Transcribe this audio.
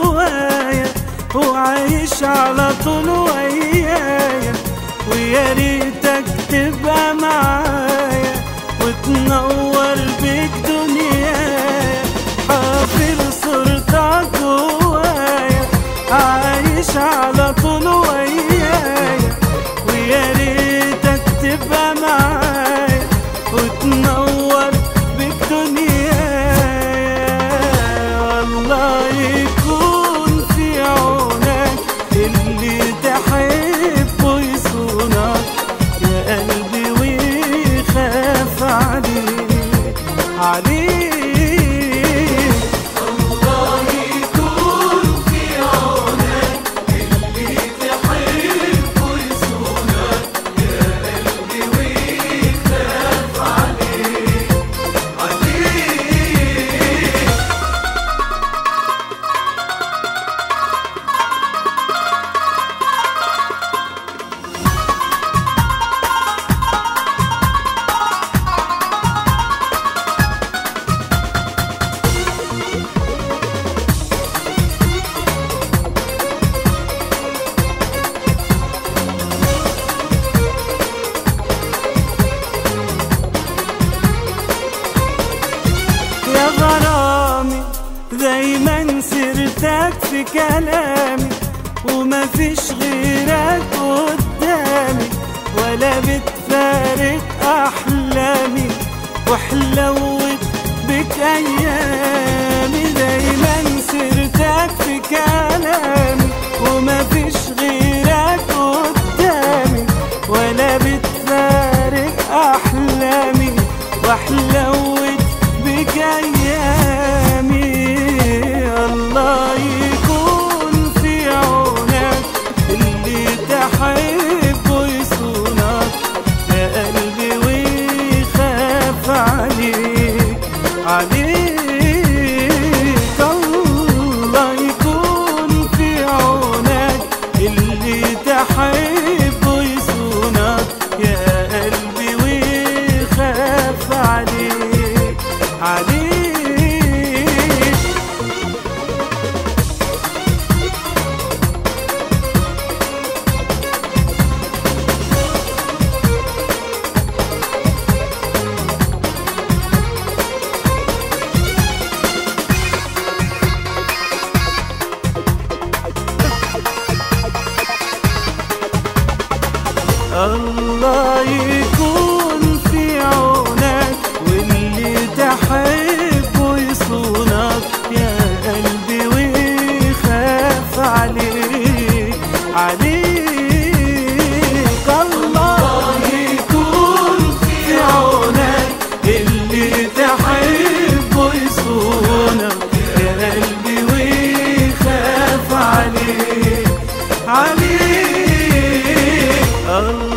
جوايا وعايش على طول ويايا ويا ريتك تبقى معايا وتنور بيك دنيايا حافظ صورتك جوايا عايش على طول ويايا ويا ريتك تبقى معايا وتنور بيك دنيايا والله يكون في عونك اللي تحبه يصونك يا قلبي ويخاف عليك عليك الله يكون في عونك اللي تحبه يصونك يا قلبي ويخاف عليك عليك يا غرامي دايما سيرتك في كلامي وما فيش غيرك قدامي ولا بتفارق احلامي وحلوت بك ايامي دايما سيرتك في كلامي وما فيش غيرك قدامي ولا بتفارق احلامي وحلوت بك ايامي الله يكون في عونك اللي تحبه يصونك يا قلبي ويخاف عليك عليك الله يكون في عونك اللي تحبه يصونك يا قلبي ويخاف عليك عليك الله يكون في عونك واللي تحبه يصونك يا قلبي ويخاف عليك عليك الله يكون في عونك اللي تحبه يصونك يا قلبي ويخاف عليك عليك الله